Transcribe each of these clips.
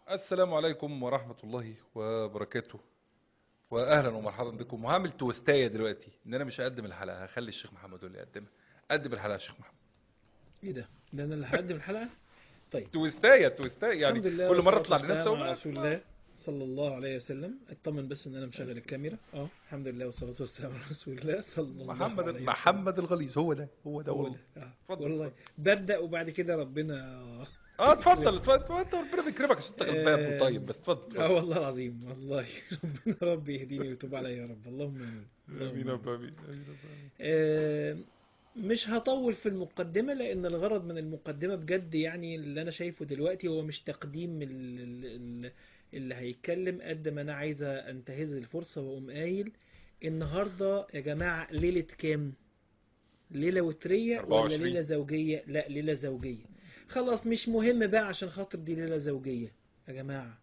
السلام عليكم ورحمة الله وبركاته واهلا ومرحبا بكم وهعمل توستاية دلوقتي ان انا مش هقدم الحلقة هخلي الشيخ محمد هو اللي يقدمها قدم الحلقة يا شيخ محمد ايه ده ده انا اللي هقدم الحلقه طيب توستاية توستاية يعني الحمد لله كل مرة والصلاة اطلع لنفسي والسلام على وبقى- رسول الله صلى الله عليه وسلم اطمن بس ان انا مشغل الكاميرا اه الحمد لله والصلاه والسلام على رسول الله صلى الله محمد عليه وسلم محمد الغليظ هو ده هو ده هو والله ده آه. اتفضل، والله اتفضل. ببدا وبعد كده ربنا اه اتفضل اتفضل انت ربنا بيكرمك عشان انت غلبان آه، وطيب بس اتفضل اه اتفضل والله العظيم والله ربنا ربي يهديني ويتوب علي يا رب اللهم امين اللهم امين يا آمين. رب امين آمين يا رب، آمين. آه، مش هطول في المقدمة لأن الغرض من المقدمة بجد يعني اللي أنا شايفه دلوقتي هو مش تقديم ال- ال- ال- اللي هيتكلم قد ما أنا عايزة أنتهز الفرصة وأقوم قايل النهاردة يا جماعة ليلة كام؟ ليلة وترية ولا 24. ليلة زوجية؟ لا ليلة زوجية خلاص مش مهم بقى عشان خاطر دي ليلة زوجية يا جماعة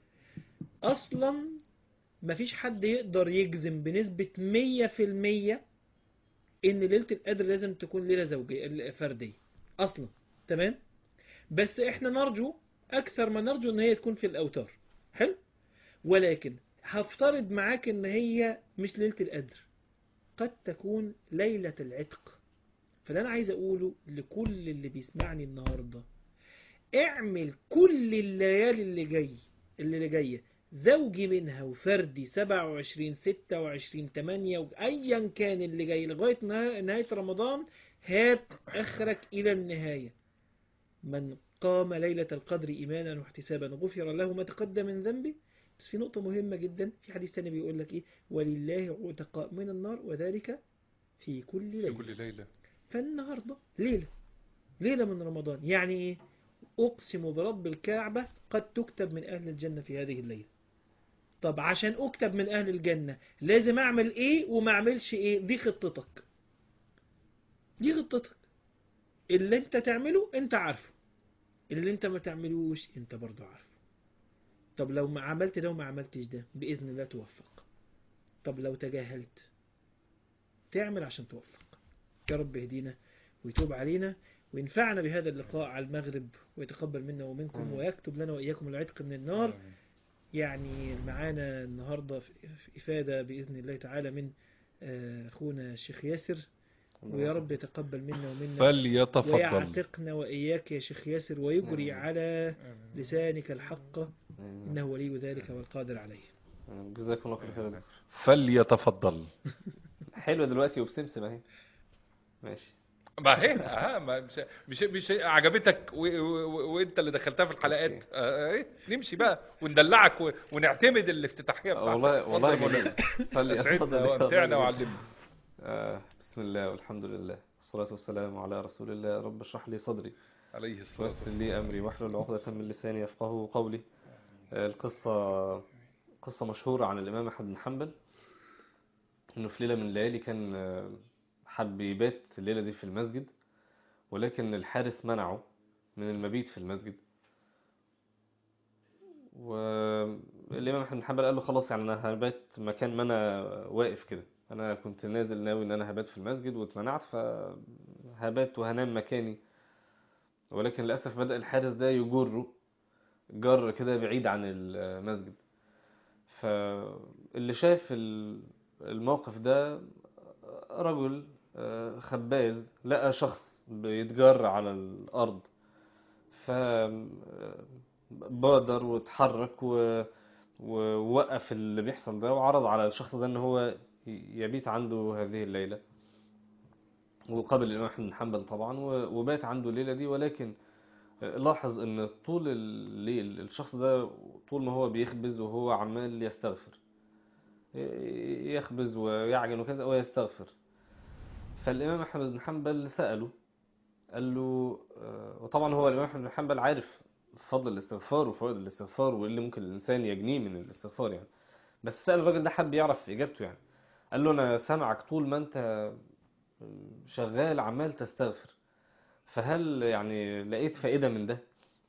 أصلا مفيش حد يقدر يجزم بنسبة مية في المية ان ليله القدر لازم تكون ليله زوجيه فرديه اصلا تمام بس احنا نرجو اكثر ما نرجو ان هي تكون في الاوتار حلو ولكن هفترض معاك ان هي مش ليله القدر قد تكون ليله العتق فده انا عايز اقوله لكل اللي بيسمعني النهارده اعمل كل الليالي اللي جاي اللي جايه زوجي منها وفردي 27 26 8 ايا كان اللي جاي لغايه نها- نهايه رمضان هات اخرك الى النهايه من قام ليله القدر ايمانا واحتسابا غفر له ما تقدم من ذنبه بس في نقطه مهمه جدا في حديث تاني بيقول لك ايه ولله عتقاء من النار وذلك في كل في ليله كل ليلة فالنهارده ليله ليله من رمضان يعني ايه اقسم برب الكعبه قد تكتب من اهل الجنه في هذه الليله طب عشان اكتب من اهل الجنة لازم اعمل ايه وما اعملش ايه دي خطتك دي خطتك اللي انت تعمله انت عارفه اللي انت ما تعملوش انت برضو عارفه طب لو ما عملت ده وما عملتش ده بإذن الله توفق طب لو تجاهلت تعمل عشان توفق يا رب يهدينا ويتوب علينا وينفعنا بهذا اللقاء على المغرب ويتقبل منا ومنكم آمين. ويكتب لنا وإياكم العتق من النار آمين. يعني معانا النهاردة في في إفادة بإذن الله تعالى من آه، أخونا الشيخ ياسر ويا رب يتقبل منا ومنا فليتفضل ويعتقنا وإياك يا شيخ ياسر ويجري آمين. على آمين. لسانك الحق آمين. إنه ولي ذلك والقادر عليه آمين. جزاكم الله كل خير يا دكتور. فليتفضل حلوة دلوقتي وبسمسم اهي ماشي ما هي اه ما مش مش مش عجبتك و... و... وانت اللي دخلتها في الحلقات آه ايه نمشي بقى وندلعك و... ونعتمد الافتتاحيه بتاعتك والله والله اتفضل يا جميل مولانا. اسعدنا فليتفضل يا وامتعنا رب. وعلمنا آه بسم الله والحمد لله والصلاة والسلام على رسول الله رب اشرح لي صدري عليه الصلاه ويسر والسلام لي أمري واحلل عقدة من لساني يفقهوا قولي آه، القصة قصة مشهورة عن الإمام أحمد بن حنبل إنه في ليلة من الليالي كان آه، حب يبات الليلة دي في المسجد ولكن الحارس منعه من المبيت في المسجد والإمام أحمد بن حنبل قال له خلاص يعني أنا هبات مكان ما أنا واقف كده أنا كنت نازل ناوي إن أنا هبات في المسجد واتمنعت فهبات وهنام مكاني ولكن للأسف بدأ الحارس ده يجره جر كده بعيد عن المسجد فاللي شاف ال- الموقف ده رجل آه، خباز لقى شخص بيتجر على الأرض فبادر واتحرك و- ووقف اللي بيحصل ده وعرض على الشخص ده ان هو يبيت عنده هذه الليلة وقابل الإمام أحمد بن حنبل طبعا و- وبات عنده الليلة دي ولكن لاحظ ان طول الليل الشخص ده طول ما هو بيخبز وهو عمال يستغفر يخبز ويعجن وكذا ويستغفر فالإمام أحمد بن حنبل سأله قال له آه، وطبعا هو الإمام أحمد بن حنبل عارف فضل الاستغفار وفوائد الاستغفار وايه اللي ممكن الإنسان يجنيه من الاستغفار يعني بس سأل الراجل ده حب يعرف إجابته يعني قال له أنا سامعك طول ما أنت شغال عمال تستغفر فهل يعني لقيت فائدة من ده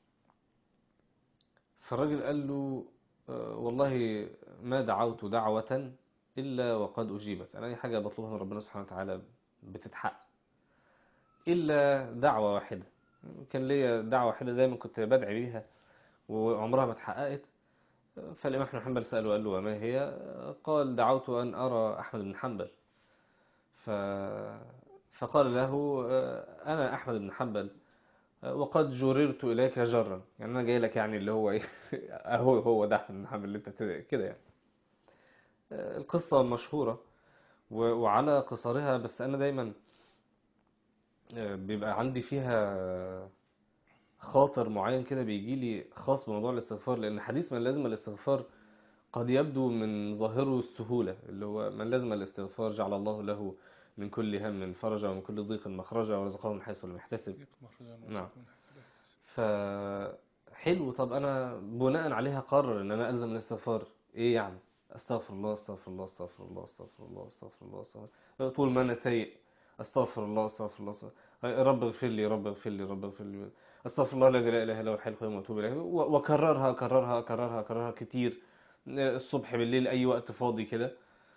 فالراجل قال له آه، والله ما دعوت دعوة إلا وقد أجيبت أنا أي حاجة بطلبها من ربنا سبحانه وتعالى بتتحقق إلا دعوة واحدة كان ليا دعوة واحدة دايما كنت بدعي بيها وعمرها ما اتحققت فالإمام أحمد بن حنبل سأله وقال له وما هي قال دعوت أن أرى أحمد بن حنبل ف... فقال له أنا أحمد بن حنبل وقد جررت إليك جرا يعني أنا جاي لك يعني اللي هو إيه أهو هو ده أحمد بن حنبل اللي أنت كده يعني القصة مشهورة و... وعلى قصرها بس أنا دايما بيبقى عندي فيها خاطر معين كده بيجي لي خاص بموضوع الاستغفار لأن حديث من لازم الاستغفار قد يبدو من ظاهره السهولة اللي هو من لازم الاستغفار جعل الله له من كل هم فرجا ومن كل ضيق مخرجا ورزقه من حيث لم يحتسب نعم فحلو طب أنا بناء عليها قرر إن أنا ألزم الاستغفار إيه يعني استغفر الله استغفر الله استغفر الله استغفر الله استغفر الله استغفر الله طول ما أنا سيء استغفر الله استغفر الله استغفر رب اغفر لي رب اغفر لي رب اغفر لي استغفر الله الذي لا اله الا هو الحي القيوم واتوب اليه وكررها كررها كررها كررها كتير الصبح بالليل اي وقت فاضي كده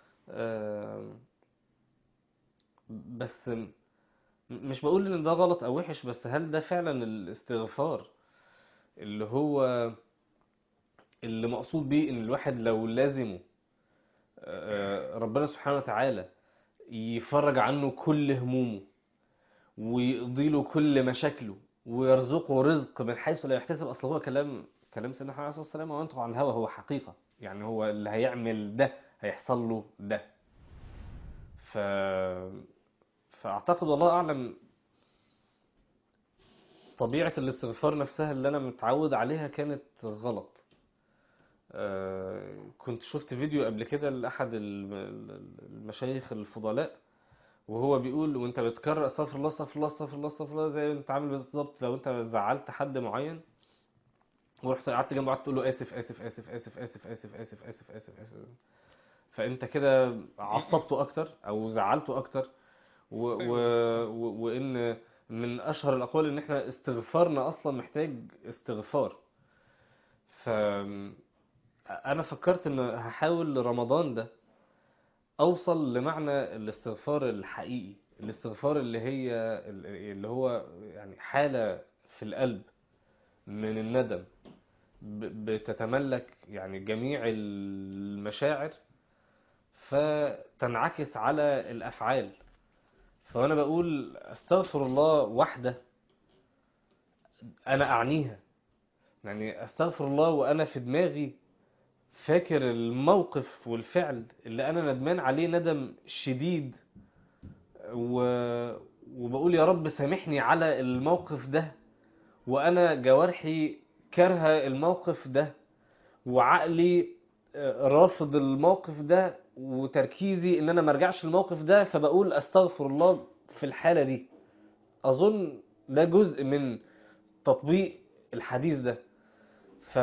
بس مش بقول ان ده غلط او وحش بس هل ده فعلا الاستغفار اللي هو اللي مقصود بيه ان الواحد لو لازمه ربنا سبحانه وتعالى يفرج عنه كل همومه ويقضي له كل مشاكله ويرزقه رزق من حيث لا يحتسب اصل هو كلام كلام سيدنا محمد عليه الصلاه والسلام وينطق عن الهوى هو حقيقه يعني هو اللي هيعمل ده هيحصل له ده ف فاعتقد والله اعلم طبيعه الاستغفار نفسها اللي انا متعود عليها كانت غلط كنت شفت فيديو قبل كده لأحد المشايخ الفضلاء وهو بيقول وانت بتكرر استغفر الله استغفر الله استغفر الله استغفر الله زي ما انت عامل بالظبط لو انت زعلت حد معين ورحت قعدت جنبه قعدت تقول له اسف اسف اسف اسف اسف اسف اسف اسف اسف اسف فانت كده عصبته اكتر او زعلته اكتر و و و وان من اشهر الاقوال ان احنا استغفارنا اصلا محتاج استغفار ف انا فكرت ان هحاول رمضان ده اوصل لمعنى الاستغفار الحقيقي الاستغفار اللي هي اللي هو يعني حالة في القلب من الندم بتتملك يعني جميع المشاعر فتنعكس على الافعال فانا بقول استغفر الله وحده انا اعنيها يعني استغفر الله وانا في دماغي فاكر الموقف والفعل اللي انا ندمان عليه ندم شديد و... وبقول يا رب سامحني على الموقف ده وانا جوارحي كارهه الموقف ده وعقلي رافض الموقف ده وتركيزي ان انا مرجعش الموقف ده فبقول استغفر الله في الحالة دي اظن ده جزء من تطبيق الحديث ده ف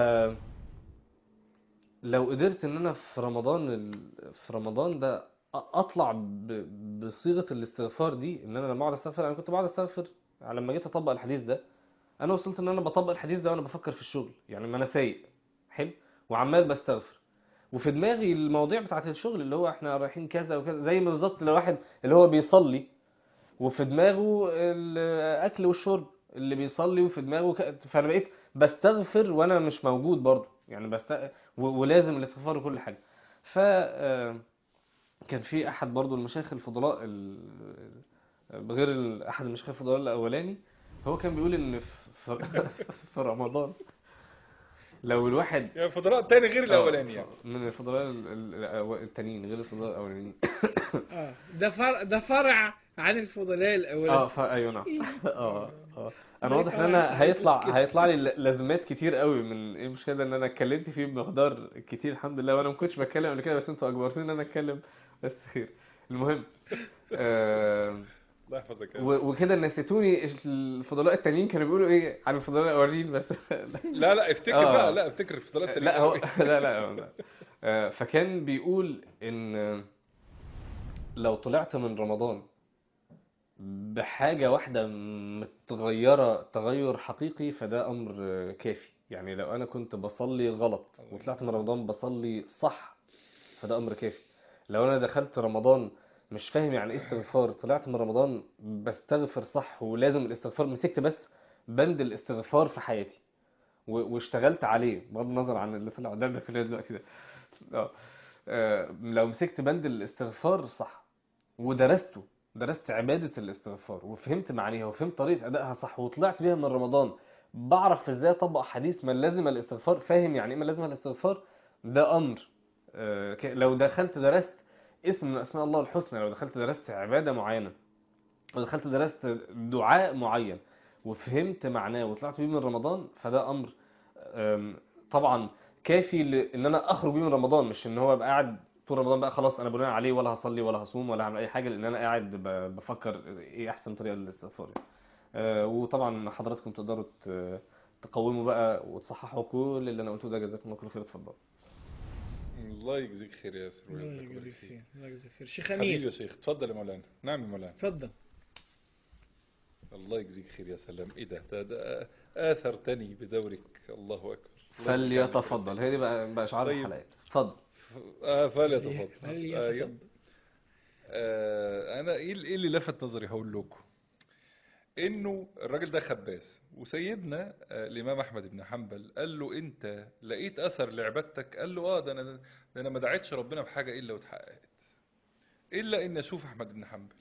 لو قدرت ان انا في رمضان ال... في رمضان ده اطلع ب... بصيغه الاستغفار دي ان انا لما اقعد استغفر انا كنت بقعد استغفر لما جيت اطبق الحديث ده انا وصلت ان انا بطبق الحديث ده وانا بفكر في الشغل يعني ما انا سايق حلو وعمال بستغفر وفي دماغي المواضيع بتاعت الشغل اللي هو احنا رايحين كذا وكذا زي ما بالظبط لو واحد اللي هو بيصلي وفي دماغه الاكل والشرب اللي بيصلي وفي دماغه ك... فانا بقيت بستغفر وانا مش موجود برضه يعني بست... ولازم الاستغفار وكل حاجه ف كان في احد برضه المشايخ الفضلاء ال... غير ال... احد المشايخ الفضلاء الاولاني هو كان بيقول ان في, في رمضان لو الواحد يعني الفضلاء التاني غير الاولاني يعني من الفضلاء التانيين غير الفضلاء الاولانيين اه ده فرع ده فرع عن الفضلاء الاولاني اه ف... ايوه نعم اه اه انا واضح ان انا هيطلع هيطلع لي لازمات كتير قوي من ايه مش كده ان انا اتكلمت فيه بمقدار كتير الحمد لله وانا ما كنتش بتكلم قبل كده بس انتوا اجبرتوني ان انا اتكلم بس خير المهم آه الله يحفظك وكده نسيتوني الفضلاء التانيين كانوا بيقولوا ايه عن الفضلاء الاولين بس لا لا افتكر آه. بقى لا افتكر الفضلاء التانيين لا هو لا لا, لا. آه فكان بيقول ان لو طلعت من رمضان بحاجة واحدة متغيرة تغير حقيقي فده أمر كافي يعني لو أنا كنت بصلي غلط وطلعت من رمضان بصلي صح فده أمر كافي لو أنا دخلت رمضان مش فاهم يعني ايه استغفار طلعت من رمضان بستغفر صح ولازم الاستغفار مسكت بس بند الاستغفار في حياتي و- واشتغلت عليه بغض النظر عن اللي طلع قدامنا في الفيديو دلوقتي ده اه آه، لو مسكت بند الاستغفار صح ودرسته درست عبادة الاستغفار وفهمت معانيها وفهمت طريقة أدائها صح وطلعت بيها من رمضان بعرف ازاي اطبق حديث من لازم الاستغفار فاهم يعني ايه من لازم الاستغفار ده امر آه، ك- لو دخلت درست اسم من اسماء الله الحسنى لو دخلت درست عبادة معينة لو دخلت درست دعاء معين وفهمت معناه وطلعت بيه من رمضان فده امر آم، طبعا كافي ل- ان انا اخرج بيه من رمضان مش ان هو ابقى قاعد طول رمضان بقى خلاص انا بناء عليه ولا هصلي ولا هصوم ولا هعمل اي حاجه لان انا قاعد ب- بفكر ايه احسن طريقه للاستغفار يعني. آه، وطبعا حضراتكم تقدروا ت- تقوموا بقى وتصححوا كل اللي انا قلته ده جزاكم الله كل خير اتفضل الله يجزيك خير يا ياسر الله ويجزاك يجزيك خير خير الله يجزيك خير شيخ حبيبي يا امير شيخ اتفضل يا مولانا نعم يا مولانا اتفضل الله يجزيك خير يا سلام ايه ده ده, ده اثرتني بدورك الله اكبر الله فليتفضل هي دي بقى بقى شعار طيب. الحلقات اتفضل آه فليتفضل هل آه، يتفضل آه انا ايه اللي إيه اللي لفت نظري هقول لكم انه الراجل ده خباز وسيدنا آه، الامام احمد بن حنبل قال له انت لقيت اثر لعبادتك قال له اه ده انا ده انا ما دعيتش ربنا بحاجه الا واتحققت الا ان اشوف احمد بن حنبل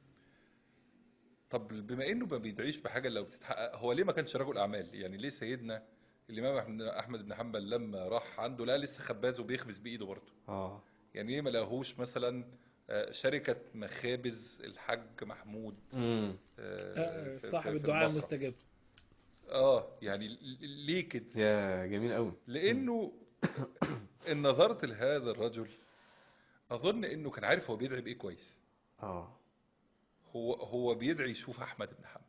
طب بما انه ما بيدعيش بحاجه الا وبتتحقق هو ليه ما كانش رجل اعمال يعني ليه سيدنا الامام أحمد- احمد بن حنبل لما راح عنده لا لسه خباز وبيخبز بايده برضه اه يعني ليه ما لقاهوش مثلا آه، شركة مخابز الحاج محمود امم آه، آه، في- صاحب في الدعاء المسرح. المستجاب اه يعني ل- ليه كده يا جميل قوي لانه ان نظرت لهذا الرجل اظن انه كان عارف هو بيدعي بايه كويس اه هو هو بيدعي يشوف احمد بن حنبل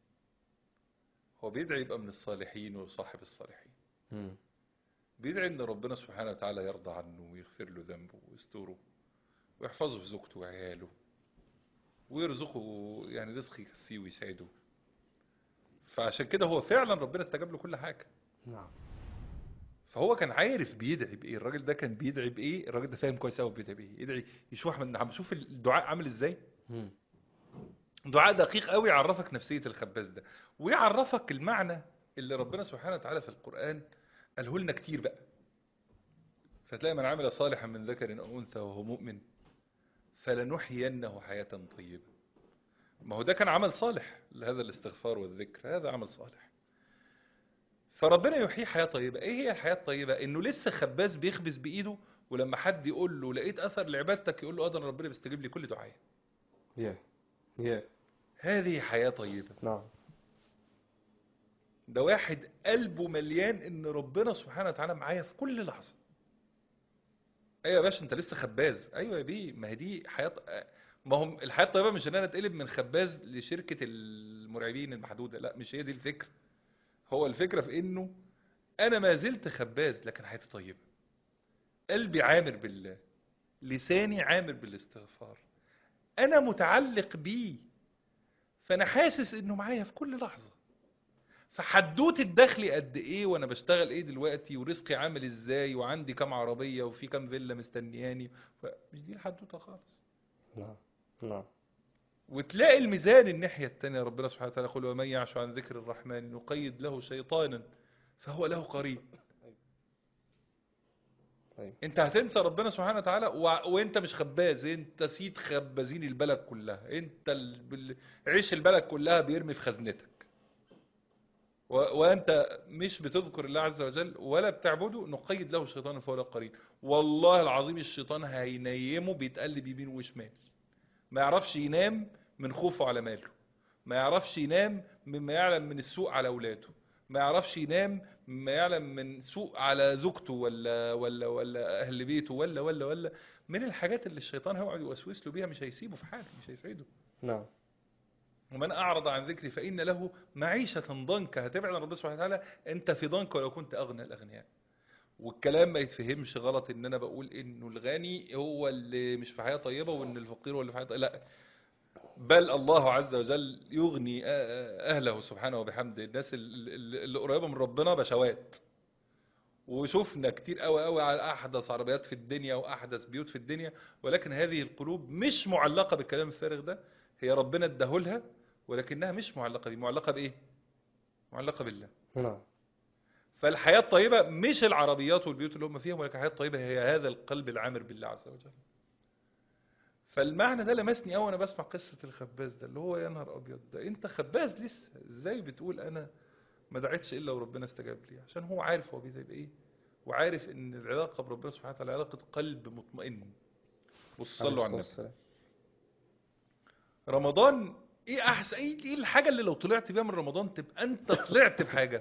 هو بيدعي يبقى من الصالحين وصاحب الصالحين امم بيدعي ان ربنا سبحانه وتعالى يرضى عنه ويغفر له ذنبه ويستره ويحفظه في زوجته وعياله ويرزقه يعني رزق يكفيه ويسعده فعشان كده هو فعلا ربنا استجاب له كل حاجة نعم فهو كان عارف بيدعي بايه الراجل ده كان بيدعي بايه الراجل ده فاهم كويس قوي بيدعي بايه يدعي يشوف احمد بن حنبل شوف الدعاء عامل ازاي مم. دعاء دقيق قوي يعرفك نفسية الخباز ده ويعرفك المعنى اللي ربنا سبحانه وتعالى في القرآن قاله لنا كتير بقى فتلاقي من عمل صالحا من ذكر أو أنثى وهو مؤمن فلنحيينه حياة طيبة ما هو ده كان عمل صالح لهذا الاستغفار والذكر هذا عمل صالح فربنا يحيي حياة طيبة ايه هي الحياة الطيبة انه لسه خباز بيخبز بايده ولما حد يقول له لقيت اثر لعبادتك يقول له اه ده أنا ربنا بيستجيب لي كل دعائي يا يا هذه حياة طيبة نعم ده واحد قلبه مليان ان ربنا سبحانه وتعالى معايا في كل لحظة ايوه يا باشا انت لسه خباز ايوه يا بيه ما هي دي حياة ما هم الحياة الطيبة مش ان انا اتقلب من خباز لشركة المرعبين المحدودة لا مش هي دي الفكرة هو الفكرة في انه انا ما زلت خباز لكن حياتي طيبة قلبي عامر بالله لساني عامر بالاستغفار انا متعلق بيه فانا حاسس انه معايا في كل لحظة فحدوت الدخل قد ايه وانا بشتغل ايه دلوقتي ورزقي عامل ازاي وعندي كام عربية وفي كام فيلا مستنياني مش دي الحدوتة خالص نعم نعم وتلاقي الميزان الناحية التانية ربنا سبحانه وتعالى يقول ومن يعش عن ذكر الرحمن نقيد له شيطانا فهو له قريب طيب انت هتنسى ربنا سبحانه وتعالى و... وانت مش خباز انت سيد خبازين البلد كلها انت ال... بال- عيش البلد كلها بيرمي في خزنتك و... وانت مش بتذكر الله عز وجل ولا بتعبده نقيد له شيطانا فهو له قريب والله العظيم الشيطان هينيمه بيتقلب يمين وشمال ما يعرفش ينام من خوفه على ماله ما يعرفش ينام مما يعلم من السوء على اولاده ما يعرفش ينام مما يعلم من سوء على زوجته ولا ولا ولا اهل بيته ولا ولا ولا من الحاجات اللي الشيطان هيقعد يوسوس له بيها مش هيسيبه في حاله مش هيسعده نعم ومن اعرض عن ذكري فان له معيشه ضنكا هتبعد عن ربنا سبحانه وتعالى انت في ضنك ولو كنت اغنى الاغنياء والكلام ما يتفهمش غلط ان انا بقول انه الغني هو اللي مش في حياه طيبه وان الفقير هو اللي في حياه طيبة. لا بل الله عز وجل يغني اهله سبحانه وبحمده الناس ال- ال- اللي قريبه من ربنا بشوات وشفنا كتير قوي قوي على احدث عربيات في الدنيا واحدث بيوت في الدنيا ولكن هذه القلوب مش معلقه بالكلام الفارغ ده هي ربنا اداهولها ولكنها مش معلقه بيه معلقه بايه معلقه بالله نعم فالحياة الطيبة مش العربيات والبيوت اللي هم فيها ولكن الحياة الطيبة هي هذا القلب العامر بالله عز وجل فالمعنى ده لمسني قوي وانا بسمع قصة الخباز ده اللي هو يا نهار ابيض ده انت خباز لسه ازاي بتقول انا ما دعيتش الا وربنا استجاب لي عشان هو عارف هو بيدعي بايه وعارف ان العلاقة بربنا سبحانه وتعالى علاقة قلب مطمئن وصلوا على النبي رمضان ايه احسن ايه إيه الحاجة اللي لو طلعت بيها من رمضان تبقى انت طلعت بحاجة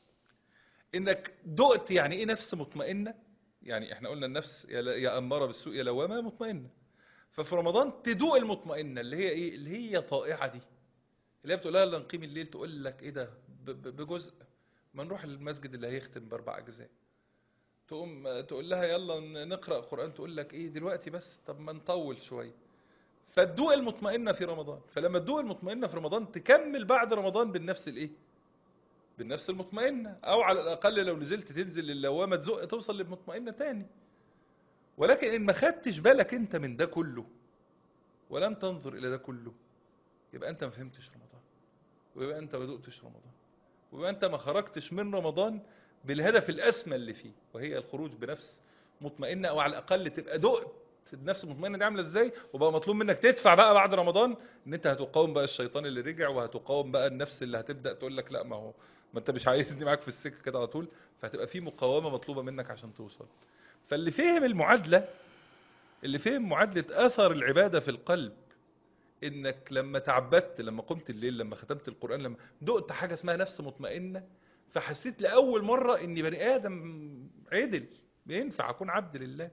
انك دقت يعني ايه نفس مطمئنة يعني احنا قلنا النفس يا ل- يا اماره بالسوء يا لوامه مطمئنه ففي رمضان تدوق المطمئنه اللي هي ايه اللي هي طائعه دي اللي هي بتقول لها يلا نقيم الليل تقول لك ايه ده ب- ب- بجزء ما نروح المسجد اللي هيختم باربع اجزاء تقوم تقول لها يلا ن- نقرا قران تقول لك ايه دلوقتي بس طب ما نطول شويه فتدوق المطمئنه في رمضان فلما تدوق المطمئنه في رمضان تكمل بعد رمضان بالنفس الايه بالنفس المطمئنة أو على الأقل لو نزلت تنزل للوامة تزق توصل للمطمئنة تاني ولكن إن ما خدتش بالك أنت من ده كله ولم تنظر إلى ده كله يبقى أنت ما فهمتش رمضان ويبقى أنت ما دقتش رمضان ويبقى أنت ما خرجتش من رمضان بالهدف الأسمى اللي فيه وهي الخروج بنفس مطمئنة أو على الأقل تبقى دقت النفس المطمئنة دي عاملة ازاي وبقى مطلوب منك تدفع بقى بعد رمضان ان انت هتقاوم بقى الشيطان اللي رجع وهتقاوم بقى النفس اللي هتبدأ تقول لك لا ما هو ما انت مش عايزني معاك في السكه كده على طول فهتبقى في مقاومه مطلوبه منك عشان توصل فاللي فهم المعادله اللي فهم معادله اثر العباده في القلب انك لما تعبدت لما قمت الليل لما ختمت القران لما دقت حاجه اسمها نفس مطمئنه فحسيت لاول مره اني بني ادم عدل ينفع اكون عبد لله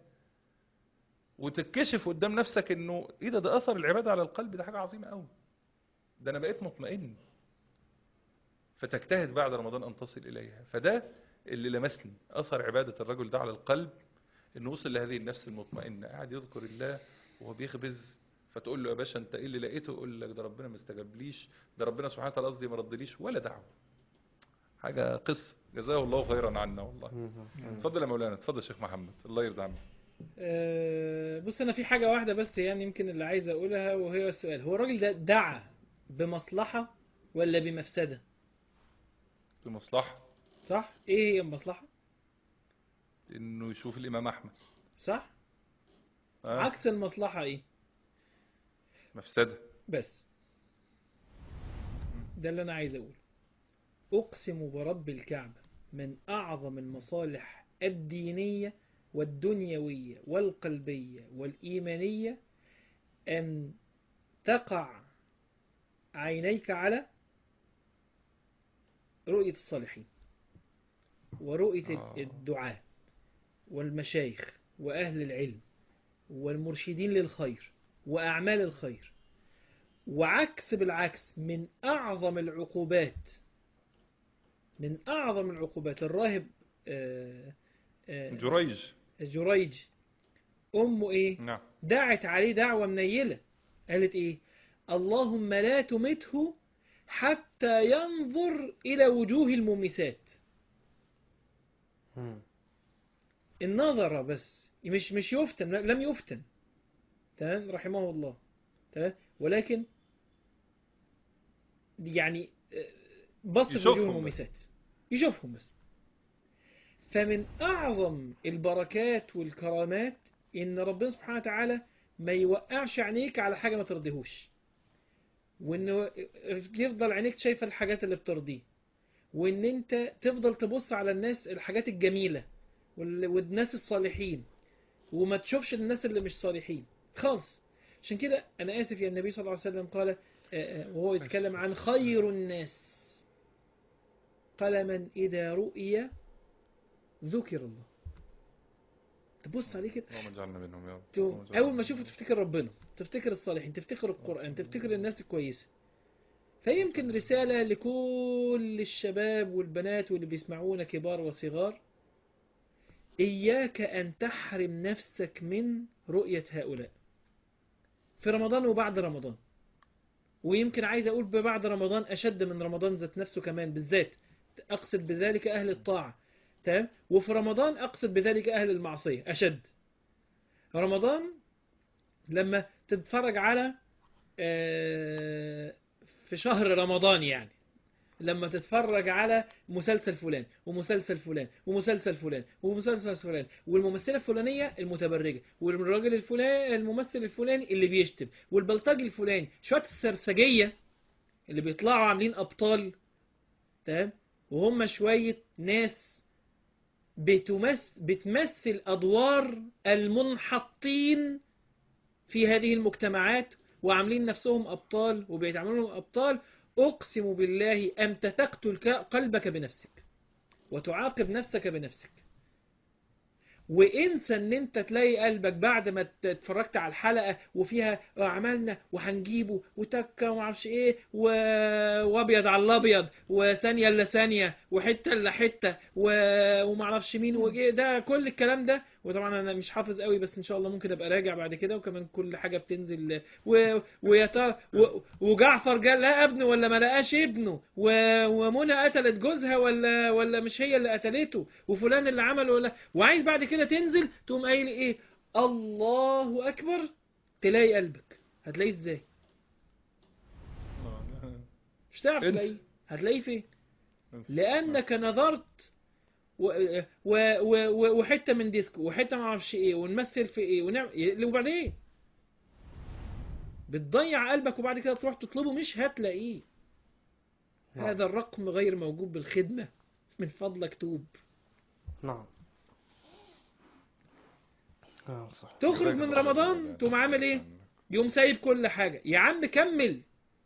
وتتكشف قدام نفسك انه ايه ده ده اثر العباده على القلب ده حاجه عظيمه قوي ده انا بقيت مطمئن فتجتهد بعد رمضان أن تصل إليها فده اللي لمسني أثر عبادة الرجل ده على القلب إنه وصل لهذه النفس المطمئنة قاعد يذكر الله وهو بيخبز فتقول له يا باشا أنت إيه اللي لقيته يقول لك ده ربنا ما استجابليش ده ربنا سبحانه وتعالى قصدي ما ردليش ولا دعوة حاجة قصة جزاه الله خيرا عنا والله اتفضل يا مولانا اتفضل يا شيخ محمد الله يرضى عنك آه، بص انا في حاجه واحده بس يعني يمكن اللي عايز اقولها وهي السؤال هو الراجل ده دعا بمصلحه ولا بمفسده المصلحة صح ايه هي المصلحه إنه يشوف الإمام أحمد صح آه. عكس المصلحه ايه مفسدة بس ده اللي انا عايز اقوله اقسم برب الكعبه من اعظم المصالح الدينيه والدنيويه والقلبيه والايمانيه ان تقع عينيك على رؤيه الصالحين ورؤيه آه. الدعاء والمشايخ واهل العلم والمرشدين للخير واعمال الخير وعكس بالعكس من أعظم العقوبات من أعظم العقوبات الراهب آه، آه، جريج جريج أمه إيه نعم دعت عليه دعوة منيلة قالت إيه اللهم لا تمته حتى ينظر إلى وجوه المومسات النظر بس مش مش يفتن لم يفتن تمام رحمه الله تمام ولكن يعني آه، بص في يشوفهم وجوه بس. المومسات يشوفهم بس فمن أعظم البركات والكرامات إن ربنا سبحانه وتعالى ما يوقعش عينيك على حاجة ما ترضيهوش وإنه يفضل عينيك شايفة الحاجات اللي بترضيه وإن أنت تفضل تبص على الناس الحاجات الجميلة وال- والناس الصالحين وما تشوفش الناس اللي مش صالحين خالص عشان كده أنا آسف يا النبي صلى الله عليه وسلم قال آه، آه، وهو يتكلم عن خير الناس قال من إذا رؤي ذكر الله تبص عليه كده اللهم اجعلنا منهم يا رب تقوم اللهم اجعلنا اول ما منهم. تشوفه تفتكر ربنا تفتكر الصالحين تفتكر القرآن تفتكر الناس الكويسة فيمكن رسالة لكل الشباب والبنات واللي بيسمعونا كبار وصغار إياك أن تحرم نفسك من رؤية هؤلاء في رمضان وبعد رمضان ويمكن عايز أقول بعد رمضان أشد من رمضان ذات نفسه كمان بالذات أقصد بذلك أهل الطاعة تمام وفي رمضان أقصد بذلك أهل المعصية أشد رمضان لما تتفرج على آه، في شهر رمضان يعني لما تتفرج على مسلسل فلان ومسلسل فلان ومسلسل فلان ومسلسل فلان والممثلة الفلانية المتبرجة والراجل الفلاني الممثل الفلاني اللي بيشتم والبلطجي الفلاني شوية السرسجية اللي بيطلعوا عاملين أبطال تمام وهم شوية ناس بتمثل, بتمثل أدوار المنحطين في هذه المجتمعات وعاملين نفسهم أبطال وبيتعاملوا أبطال أقسم بالله أنت تقتل ك- قلبك بنفسك وتعاقب نفسك بنفسك وانسى ان انت تلاقي قلبك بعد ما ات- اتفرجت على الحلقة وفيها عملنا وهنجيبه وتكة ومعرفش ايه و... وابيض على الابيض وثانية الا ثانية وحتة الا حتة و... ومعرفش مين وإيه ده كل الكلام ده وطبعا انا مش حافظ قوي بس ان شاء الله ممكن ابقى راجع بعد كده وكمان كل حاجة بتنزل و... ويا ترى و... وجعفر قال لا ابنه ولا ما لقاش ابنه و... ومنى قتلت جوزها ولا ولا مش هي اللي قتلته وفلان اللي عمل ولا وعايز بعد كده تنزل تقوم قايل ايه الله اكبر تلاقي قلبك هتلاقيه ازاي مش هتعرف انسى. تلاقيه هتلاقيه فين لانك نظرت و... و... و... و... وحته من ديسكو وحته ما اعرفش ايه ونمثل في ايه ونعمل وبعدين بتضيع قلبك وبعد كده تروح تطلبه مش هتلاقيه نعم. هذا الرقم غير موجود بالخدمة من فضلك توب نعم آه صح تخرج من رمضان تقوم عامل ايه يقوم سايب كل حاجة يا عم كمل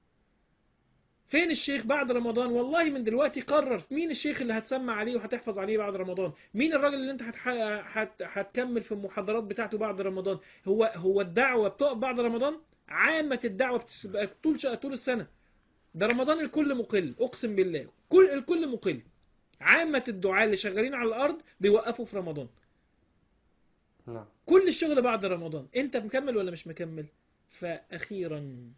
فين الشيخ بعد رمضان والله من دلوقتي قرر مين الشيخ اللي هتسمع عليه وهتحفظ عليه بعد رمضان مين الراجل اللي انت هتح... هت... هتكمل في المحاضرات بتاعته بعد رمضان هو هو الدعوة بتقف بعد رمضان عامة الدعوة بتبقى طول ش... طول السنة ده رمضان الكل مقل اقسم بالله كل الكل مقل عامة الدعاة اللي شغالين على الارض بيوقفوا في رمضان نعم كل الشغل بعد رمضان انت مكمل ولا مش مكمل فاخيرا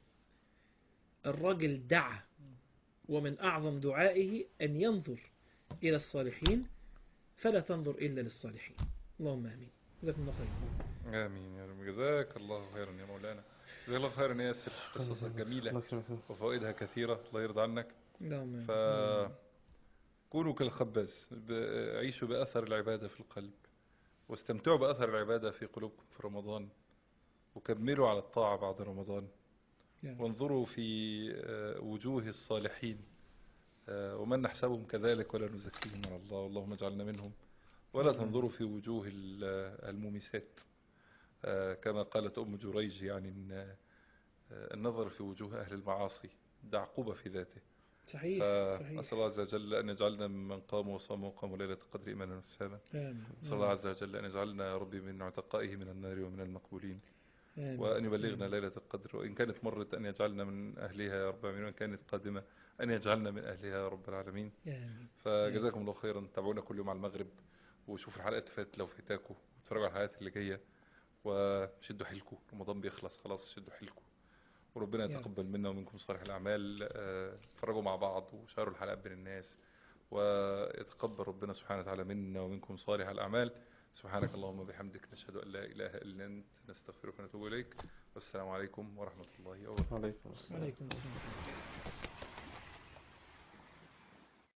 الرجل دعا ومن اعظم دعائه ان ينظر الى الصالحين فلا تنظر الا للصالحين اللهم امين جزاكم الله خير آمين يا رب جزاك الله خيرا يا مولانا جزاك الله خيرا يا ياسر قصصك الله جميلة يكرمك. وفوائدها كثيرة الله يرضى عنك اللهم امين فكونوا كالخباز ب- عيشوا بأثر العبادة في القلب واستمتعوا بأثر العبادة في قلوبكم في رمضان وكملوا على الطاعة بعد رمضان نعم. وانظروا في آه، وجوه الصالحين آه، ومن نحسبهم كذلك ولا نزكيهم على الله اللهم اجعلنا منهم ولا تنظروا في وجوه ال- آه، المومسات آه، كما قالت أم جريج يعني إن آه، النظر في وجوه أهل المعاصي ده عقوبة في ذاته صحيح صحيح فأسأل الله عز وجل أن يجعلنا ممن قاموا وصاموا وقاموا ليلة القدر إيمانا واحتسابا امين أسأل الله عز وجل أن يجعلنا يا ربي من عتقائه من النار ومن المقبولين آمين. وأن يبلغنا ليلة القدر وإن كانت مرت أن يجعلنا من أهلها يا رب العالمين وإن كانت قادمة أن يجعلنا من أهلها يا رب العالمين آمين. فجزاكم الله خيرا تابعونا كل يوم على المغرب وشوفوا الحلقات اللي فاتت لو فاتاكم واتفرجوا على الحلقات اللي جاية وشدوا حيلكم رمضان بيخلص خلاص شدوا حيلكم وربنا يا رب. يتقبل منا ومنكم صالح الأعمال آه، اتفرجوا مع بعض وشاروا الحلقات بين الناس ويتقبل ربنا سبحانه وتعالى منا ومنكم صالح الأعمال سبحانك اللهم وبحمدك نشهد أن لا إله إلا أنت نستغفرك ونتوب إليك والسلام عليكم ورحمة الله وبركاته وعليكم السلام وعليكم السلام